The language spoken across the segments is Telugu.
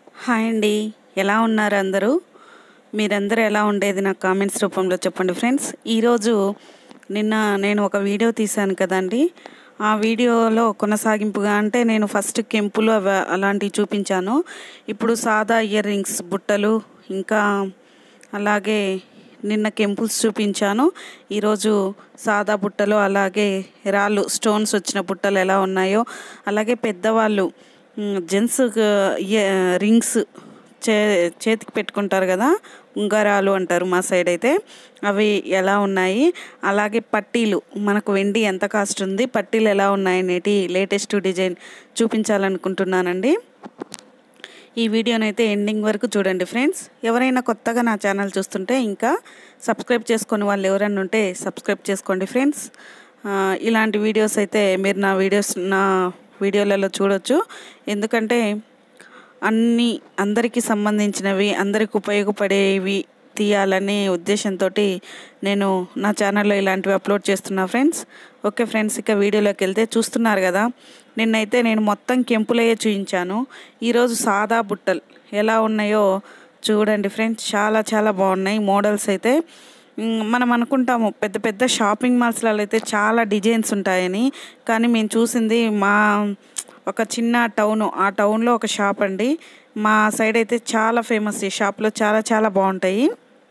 హాయ్ అండి ఎలా ఉన్నారు అందరూ మీరందరూ ఎలా ఉండేది నాకు కామెంట్స్ రూపంలో చెప్పండి ఫ్రెండ్స్ ఈరోజు నిన్న నేను ఒక వీడియో తీశాను కదండి ఆ వీడియోలో కొనసాగింపుగా అంటే నేను ఫస్ట్ కెంపులు అవ అలాంటివి చూపించాను ఇప్పుడు సాదా ఇయర్ రింగ్స్ బుట్టలు ఇంకా అలాగే నిన్న కెంపుల్స్ చూపించాను ఈరోజు సాదా బుట్టలు అలాగే రాళ్ళు స్టోన్స్ వచ్చిన బుట్టలు ఎలా ఉన్నాయో అలాగే పెద్దవాళ్ళు జెంట్స్ రింగ్స్ చే చేతికి పెట్టుకుంటారు కదా ఉంగరాలు అంటారు మా సైడ్ అయితే అవి ఎలా ఉన్నాయి అలాగే పట్టీలు మనకు వెండి ఎంత కాస్ట్ ఉంది పట్టీలు ఎలా ఉన్నాయి నేటి లేటెస్ట్ డిజైన్ చూపించాలనుకుంటున్నానండి ఈ వీడియోనైతే ఎండింగ్ వరకు చూడండి ఫ్రెండ్స్ ఎవరైనా కొత్తగా నా ఛానల్ చూస్తుంటే ఇంకా సబ్స్క్రైబ్ చేసుకుని వాళ్ళు ఎవరైనా ఉంటే సబ్స్క్రైబ్ చేసుకోండి ఫ్రెండ్స్ ఆ, ఇలాంటి వీడియోస్ అయితే మీరు నా వీడియోస్ నా వీడియోలలో చూడొచ్చు ఎందుకంటే అన్ని అందరికీ సంబంధించినవి అందరికి ఉపయోగపడేవి తీయాలనే ఉద్దేశంతో నేను నా ఛానల్లో ఇలాంటివి అప్లోడ్ చేస్తున్నా ఫ్రెండ్స్ ఓకే ఫ్రెండ్స్ ఇక వీడియోలోకి వెళ్తే చూస్తున్నారు కదా నిన్నైతే నేను మొత్తం కెంపులయ్యే చూపించాను ఈరోజు సాదా బుట్టలు ఎలా ఉన్నాయో చూడండి ఫ్రెండ్స్ చాలా చాలా బాగున్నాయి మోడల్స్ అయితే మ్, మనం అనుకుంటాము పెద్ద పెద్ద షాపింగ్ మాల్స్లలో అయితే చాలా డిజైన్స్ ఉంటాయని కానీ మేము చూసింది మా ఒక చిన్న టౌన్ ఆ టౌన్లో ఒక షాప్ అండి మా సైడ్ అయితే చాలా ఫేమస్ ఈ షాప్లో చాలా చాలా బాగుంటాయి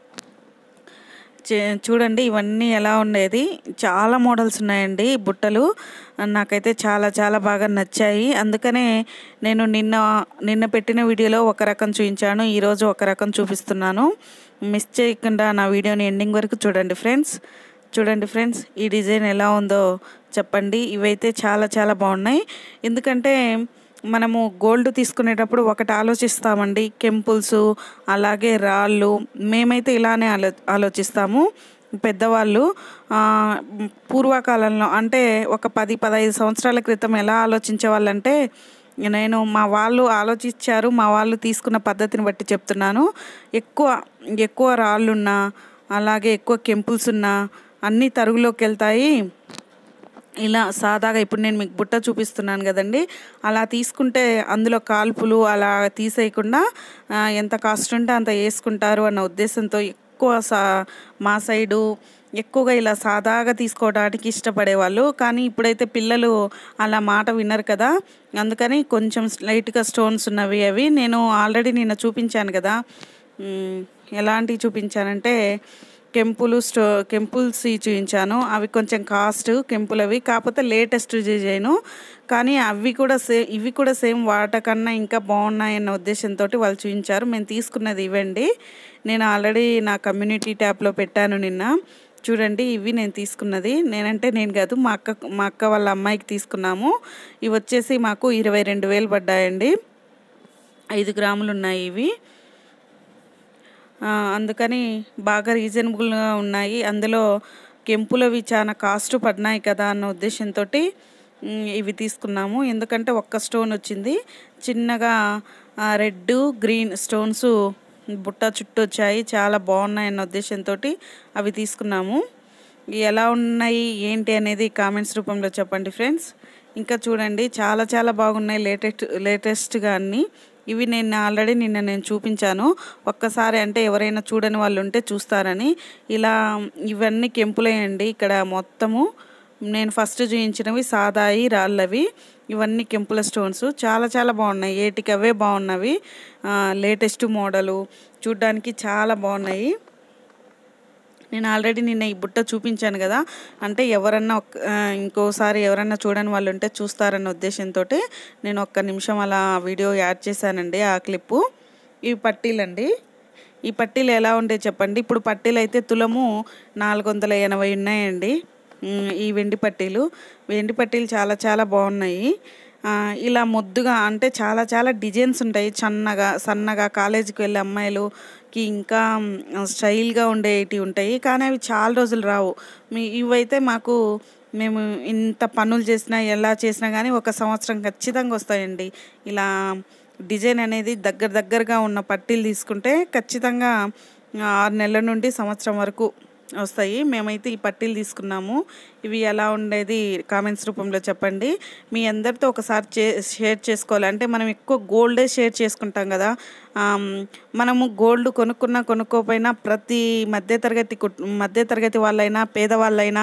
చే- చూడండి ఇవన్నీ ఎలా ఉండేది చాలా మోడల్స్ ఉన్నాయండి బుట్టలు నాకైతే చాలా చాలా బాగా నచ్చాయి అందుకనే నేను నిన్న నిన్న పెట్టిన వీడియోలో ఒక రకం చూపించాను ఈరోజు ఒక రకం చూపిస్తున్నాను మిస్ చేయకుండా నా వీడియోని ఎండింగ్ వరకు చూడండి ఫ్రెండ్స్ చూడండి ఫ్రెండ్స్ ఈ డిజైన్ ఎలా ఉందో చెప్పండి ఇవైతే చాలా చాలా బాగున్నాయి ఎందుకంటే మనము గోల్డ్ తీసుకునేటప్పుడు ఒకటి ఆలోచిస్తామండి కెంపుల్స్ అలాగే రాళ్ళు మేమైతే ఇలానే ఆలో ఆలోచిస్తాము పెద్దవాళ్ళు ఆ, పూర్వకాలంలో అంటే ఒక పది పదహైదు సంవత్సరాల క్రితం ఎలా ఆలోచించే వాళ్ళంటే నేను మా వాళ్ళు ఆలోచించారు మా వాళ్ళు తీసుకున్న పద్ధతిని బట్టి చెప్తున్నాను ఎక్కువ ఎక్కువ రాళ్ళున్నా అలాగే ఎక్కువ కెంపుల్స్ ఉన్నా అన్నీ తరుగులోకి వెళ్తాయి ఇలా సాదాగా ఇప్పుడు నేను మీకు బుట్ట చూపిస్తున్నాను కదండి అలా తీసుకుంటే అందులో కాల్పులు అలా తీసేయకుండా ఆ, ఎంత కాస్ట్ ఉంటే అంత వేసుకుంటారు అన్న ఉద్దేశంతో ఎక్కువ సా మా సైడు ఎక్కువగా ఇలా సాదాగా తీసుకోవడానికి ఇష్టపడేవాళ్ళు కానీ ఇప్పుడైతే పిల్లలు అలా మాట వినరు కదా అందుకని కొంచెం లైట్గా స్టోన్స్ ఉన్నవి అవి నేను ఆల్రెడీ నిన్న చూపించాను కదా మ్, ఎలాంటివి చూపించానంటే కెంపులు స్టో కెంపుల్స్ చూపించాను అవి కొంచెం కాస్ట్ కెంపులు అవి కాకపోతే లేటెస్ట్ డిజైను కానీ అవి కూడా సే ఇవి కూడా సేమ్ వాటకన్నా ఇంకా బాగున్నాయన్న ఉద్దేశంతో వాళ్ళు చూపించారు మేము తీసుకున్నది ఇవండి నేను ఆల్రెడీ నా కమ్యూనిటీ ట్యాబ్లో పెట్టాను నిన్న చూడండి ఇవి నేను తీసుకున్నది నేనంటే నేను కాదు మా అక్క మా అక్క వాళ్ళ అమ్మాయికి తీసుకున్నాము ఇవి వచ్చేసి మాకు ఇరవై రెండు వేలు పడ్డాయండి ఐదు గ్రాములు ఉన్నాయి ఇవి ఆ, అందుకని బాగా రీజనబుల్గా ఉన్నాయి అందులో కెంపులవి చాలా కాస్ట్ పడినాయి కదా అన్న ఉద్దేశంతో ఇవి తీసుకున్నాము ఎందుకంటే ఒక్క స్టోన్ వచ్చింది చిన్నగా రెడ్ గ్రీన్ స్టోన్స్ బుట్ట చుట్టూ వచ్చాయి చాలా బాగున్నాయి అన్న ఉద్దేశంతో అవి తీసుకున్నాము ఎలా ఉన్నాయి ఏంటి అనేది కామెంట్స్ రూపంలో చెప్పండి ఫ్రెండ్స్ ఇంకా చూడండి చాలా చాలా బాగున్నాయి లేటెస్ట్ లేటెస్ట్గా అన్నీ ఇవి నేను ఆల్రెడీ నిన్న నేను చూపించాను ఒక్కసారి అంటే ఎవరైనా చూడని వాళ్ళు ఉంటే చూస్తారని ఇలా ఇవన్నీ కెంపులేయండి ఇక్కడ మొత్తము నేను ఫస్ట్ చూపించినవి సాదాయి రాళ్ళవి ఇవన్నీ కెంపుల స్టోన్స్ చాలా చాలా బాగున్నాయి ఏటికి అవే బాగున్నవి లేటెస్ట్ మోడలు చూడ్డానికి చాలా బాగున్నాయి నేను ఆల్రెడీ నిన్న ఈ బుట్ట చూపించాను కదా అంటే ఎవరన్నా ఒక్క- ఆ, ఇంకోసారి ఎవరన్నా చూడని వాళ్ళు ఉంటే చూస్తారన్న ఉద్దేశంతో నేను ఒక్క నిమిషం అలా వీడియో యాడ్ చేశానండి ఆ క్లిప్పు ఇవి పట్టీలండి ఈ పట్టీలు ఎలా ఉండే చెప్పండి ఇప్పుడు పట్టీలు అయితే తులము నాలుగు వందల ఎనభై ఉన్నాయండి ఉమ్, ఈ వెండి పట్టీలు వెండి పట్టీలు చాలా చాలా బాగున్నాయి ఆ, ఇలా ముద్దుగా అంటే చాలా చాలా డిజైన్స్ ఉంటాయి సన్నగా సన్నగా కాలేజీకి వెళ్ళే అమ్మాయిలుకి ఇంకా మ్, స్టైల్గా ఉండేవి ఉంటాయి కానీ అవి చాలా రోజులు రావు మీ ఇవైతే మాకు మేము ఇంత పనులు చేసినా ఎలా చేసినా కానీ ఒక సంవత్సరం ఖచ్చితంగా వస్తాయండి ఇలా డిజైన్ అనేది దగ్గర దగ్గరగా ఉన్న పట్టీలు తీసుకుంటే ఖచ్చితంగా ఆ, ఆరు నెలల నుండి సంవత్సరం వరకు వస్తాయి మేమైతే ఈ పట్టీలు తీసుకున్నాము ఇవి ఎలా ఉండేది కామెంట్స్ రూపంలో చెప్పండి మీ అందరితో ఒకసారి చే షేర్ చేసుకోవాలి అంటే మనం ఎక్కువ గోల్డే షేర్ చేసుకుంటాం కదా ఆమ్, మనము గోల్డ్ కొనుక్కున్నా కొనుక్కోపోయినా ప్రతి మధ్యతరగతి కుట్- మధ్యతరగతి వాళ్ళైనా పేదవాళ్ళైనా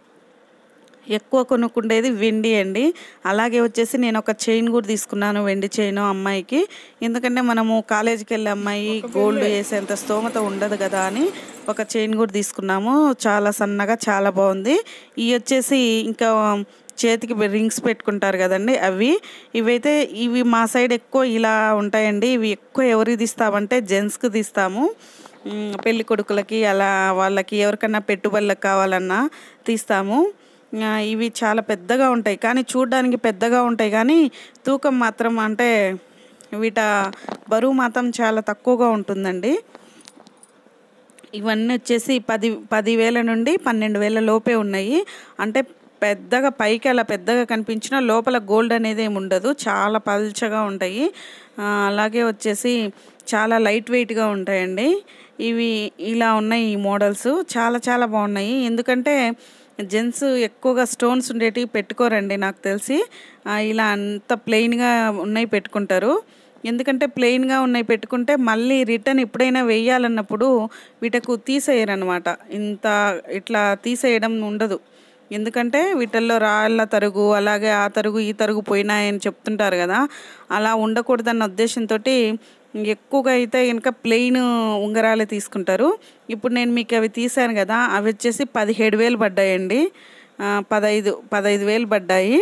ఎక్కువ కొనుక్కుండేది వెండి అండి అలాగే వచ్చేసి నేను ఒక చైన్ కూడా తీసుకున్నాను వెండి చైన్ అమ్మాయికి ఎందుకంటే మనము కాలేజీకి వెళ్ళే అమ్మాయి గోల్డ్ వేసేంత స్తోమత ఉండదు కదా అని ఒక చైన్ కూడా తీసుకున్నాము చాలా సన్నగా చాలా బాగుంది ఇవి వచ్చేసి ఇంకా చేతికి రింగ్స్ పెట్టుకుంటారు కదండి అవి ఇవైతే ఇవి మా సైడ్ ఎక్కువ ఇలా ఉంటాయండి ఇవి ఎక్కువ ఎవరికి తీస్తామంటే జెంట్స్కి తీస్తాము మ్, పెళ్లి కొడుకులకి అలా వాళ్ళకి ఎవరికన్నా పెట్టుబడులకు కావాలన్నా తీస్తాము ఆ, ఇవి చాలా పెద్దగా ఉంటాయి కానీ చూడడానికి పెద్దగా ఉంటాయి కానీ తూకం మాత్రం అంటే వీట బరువు మాత్రం చాలా తక్కువగా ఉంటుందండి ఇవన్నీ వచ్చేసి పది పదివేల నుండి పన్నెండు వేల లోపే ఉన్నాయి అంటే పెద్దగా పైకి అలా పెద్దగా కనిపించినా లోపల గోల్డ్ అనేది ఏమి ఉండదు చాలా పల్చగా ఉంటాయి ఆ, అలాగే వచ్చేసి చాలా లైట్ వెయిట్గా ఉంటాయండి ఇవి ఇలా ఉన్నాయి ఈ మోడల్స్ చాలా చాలా బాగున్నాయి ఎందుకంటే జెంట్స్ ఎక్కువగా స్టోన్స్ ఉండేటివి పెట్టుకోరండి నాకు తెలిసి ఆ, ఇలా అంత ప్లెయిన్గా ఉన్నాయి పెట్టుకుంటారు ఎందుకంటే ప్లెయిన్గా ఉన్నాయి పెట్టుకుంటే మళ్ళీ రిటర్న్ ఎప్పుడైనా వేయాలన్నప్పుడు వీటకు తీసేయరనమాట ఇంత ఇట్లా తీసేయడం ఉండదు ఎందుకంటే వీటిల్లో రాళ్ళ తరుగు అలాగే ఆ తరుగు ఈ తరుగు పోయినాయని చెప్తుంటారు కదా అలా ఉండకూడదన్న ఉద్దేశంతో ఎక్కువగా అయితే ఇంకా ప్లెయిన్ ఉంగరాలే తీసుకుంటారు ఇప్పుడు నేను మీకు అవి తీసాను కదా అవి వచ్చేసి పదిహేడు వేలు పడ్డాయండి ఆ, పదహైదు పదహైదు వేలు పడ్డాయి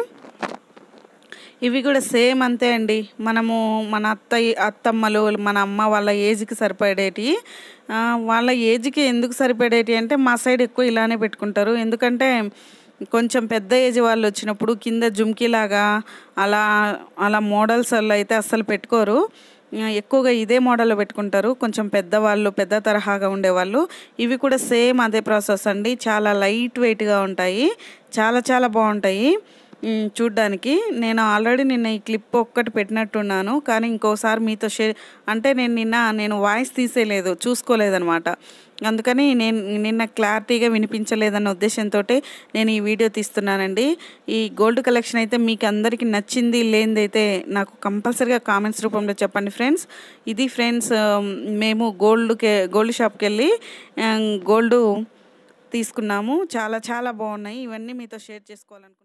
ఇవి కూడా సేమ్ అంతే అండి మనము మన అత్తయ్య అత్తమ్మలు మన అమ్మ వాళ్ళ ఏజ్కి సరిపడేటి ఆ, వాళ్ళ ఏజ్కి ఎందుకు సరిపడేటి అంటే మా సైడ్ ఎక్కువ ఇలానే పెట్టుకుంటారు ఎందుకంటే కొంచెం పెద్ద ఏజ్ వాళ్ళు వచ్చినప్పుడు కింద జుమ్కీలాగా అలా అలా మోడల్స్ వల్ల అయితే అస్సలు పెట్టుకోరు ఆ, ఎక్కువగా ఇదే మోడల్లో పెట్టుకుంటారు కొంచెం పెద్దవాళ్ళు పెద్ద తరహాగా ఉండేవాళ్ళు ఇవి కూడా సేమ్ అదే ప్రాసెస్ అండి చాలా లైట్ వెయిట్గా ఉంటాయి చాలా చాలా బాగుంటాయి మ్, చూడ్డానికి నేను ఆల్రెడీ నిన్న ఈ క్లిప్ ఒక్కటి పెట్టినట్టున్నాను కానీ ఇంకోసారి మీతో షేర్ అంటే నేను నిన్న నేను వాయిస్ తీసేయలేదు చూసుకోలేదనమాట అందుకని నేను నిన్న క్లారిటీగా వినిపించలేదన్న ఉద్దేశంతో నేను ఈ వీడియో తీస్తున్నానండి ఈ గోల్డ్ కలెక్షన్ అయితే మీకు అందరికీ నచ్చింది లేనిదైతే నాకు కంపల్సరీగా కామెంట్స్ రూపంలో చెప్పండి ఫ్రెండ్స్ ఇది ఫ్రెండ్స్ మేము గోల్డ్కి గోల్డ్ షాప్కి వెళ్ళి గోల్డ్ తీసుకున్నాము చాలా చాలా బాగున్నాయి ఇవన్నీ మీతో షేర్ చేసుకోవాలనుకున్నాను